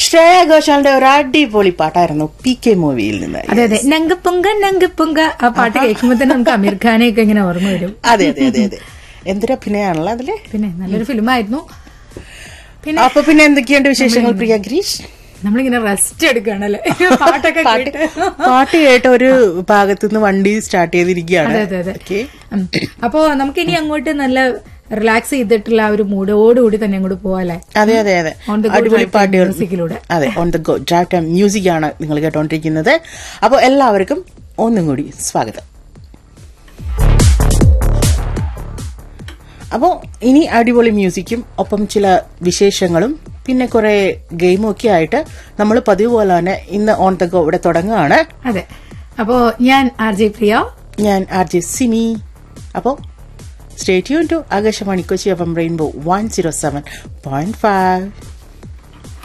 ശ്രേയ ഘോഷാലിന്റെ ഒരു അടിപൊളി പാട്ടായിരുന്നു പി കെ മൂവിയിൽ നിന്ന് അതെ അതെ നങ്കപ്പൊങ്ക നങ്കപ്പൊങ്ക ആ പാട്ട് കേൾക്കുമ്പോ തന്നെ നമുക്ക് അമീർ ഖാനെയൊക്കെ ഇങ്ങനെ ഓർമ്മ വരും അതെ അതെ അതെ അതെ എന്തൊരു അഭിനയാണല്ലോ അതില് പിന്നെ നല്ലൊരു ഫിലിമായിരുന്നു പിന്നെ അപ്പൊ പിന്നെ എന്തൊക്കെയുണ്ട് വിശേഷങ്ങൾ പ്രിയ ഗിരീഷ് നമ്മളിങ്ങനെ റെസ്റ്റ് എടുക്കുകയാണല്ലേ പാട്ടൊക്കെ പാട്ട് കേട്ട് പാട്ട് കേട്ട ഒരു ഭാഗത്തുനിന്ന് വണ്ടി സ്റ്റാർട്ട് ചെയ്തിരിക്കുകയാണ് അതെ അതെ അതെ Okay. ഉം. അപ്പോ നമുക്ക് ഇനി അങ്ങോട്ട് നല്ല റിലാക്സ് ചെയ്തിട്ടുള്ള ആ ഒരു മൂഡോടുകൂടി തന്നെ അങ്ങോട്ട് പോവാല്ലേ അതെ അതെ അതെ On the go അടിപൊളി drive time പാട്ടുകൾ musicലൂടെ. അതെ on the go drive time music ആണ് നിങ്ങൾ കേട്ടോണ്ടിരിക്കുന്നത് അപ്പോൾ എല്ലാവർക്കും ഒന്നും കൂടി സ്വാഗതം അപ്പോൾ ഇനി അടിപൊളി മ്യൂസിക്കും ഒപ്പം ചില വിശേഷങ്ങളും പിന്നെ കുറെ ഗെയിമും ഒക്കെ ആയിട്ട് നമ്മൾ പതിവ് പോലെ തന്നെ ഇന്ന് ഓൺ ദ ഗോ ഇവിടെ തുടങ്ങുകയാണ് അതെ അപ്പോ ഞാൻ ആർ ജെ പ്രിയ ഞാൻ ആർ ജെ സിമി അപ്പോൾ stay tune to Akashvani Kochi F M rainbow one zero seven point five